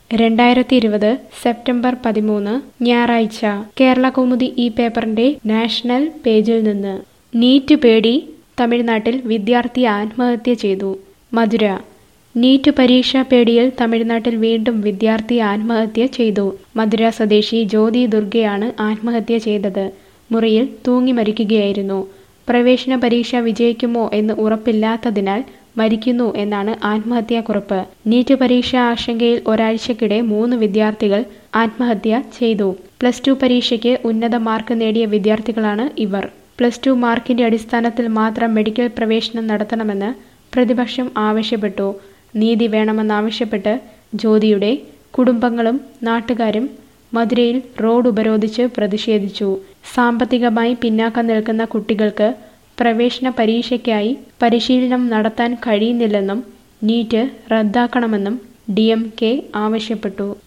രണ്ടായിരത്തി ഇരുപത് സെപ്റ്റംബർ പതിമൂന്ന് ഞായറാഴ്ച കേരള കൗമുദി ഈ പേപ്പറിന്റെ നാഷണൽ പേജിൽ നിന്ന് നീറ്റ് പേടി തമിഴ്നാട്ടിൽ വിദ്യാർത്ഥി ആത്മഹത്യ ചെയ്തു മധുര നീറ്റ് പരീക്ഷാ പേടിയിൽ തമിഴ്നാട്ടിൽ വീണ്ടും വിദ്യാർത്ഥി ആത്മഹത്യ ചെയ്തു മധുര സ്വദേശി ജ്യോതി ദുർഗയാണ് ആത്മഹത്യ ചെയ്തത് മുറിയിൽ തൂങ്ങി മരിക്കുകയായിരുന്നു പ്രവേശന പരീക്ഷ വിജയിക്കുമോ എന്ന് ഉറപ്പില്ലാത്തതിനാൽ മരിക്കുന്നു എന്നാണ് ആത്മഹത്യാക്കുറിപ്പ് നീറ്റ് പരീക്ഷാ ആശങ്കയിൽ ഒരാഴ്ചക്കിടെ മൂന്ന് വിദ്യാർത്ഥികൾ ആത്മഹത്യ ചെയ്തു പ്ലസ് ടു പരീക്ഷയ്ക്ക് ഉന്നത മാർക്ക് നേടിയ വിദ്യാർത്ഥികളാണ് ഇവർ പ്ലസ് ടു മാർക്കിന്റെ അടിസ്ഥാനത്തിൽ മാത്രം മെഡിക്കൽ പ്രവേശനം നടത്തണമെന്ന് പ്രതിപക്ഷം ആവശ്യപ്പെട്ടു നീതി വേണമെന്നാവശ്യപ്പെട്ട് ജ്യോതിയുടെ കുടുംബങ്ങളും നാട്ടുകാരും മധുരയിൽ റോഡ് ഉപരോധിച്ച് പ്രതിഷേധിച്ചു സാമ്പത്തികമായി പിന്നാക്കം നിൽക്കുന്ന കുട്ടികൾക്ക് പ്രവേശന പരീക്ഷയ്ക്കായി പരിശീലനം നടത്താൻ കഴിയുന്നില്ലെന്നും നീറ്റ് റദ്ദാക്കണമെന്നും ഡി ആവശ്യപ്പെട്ടു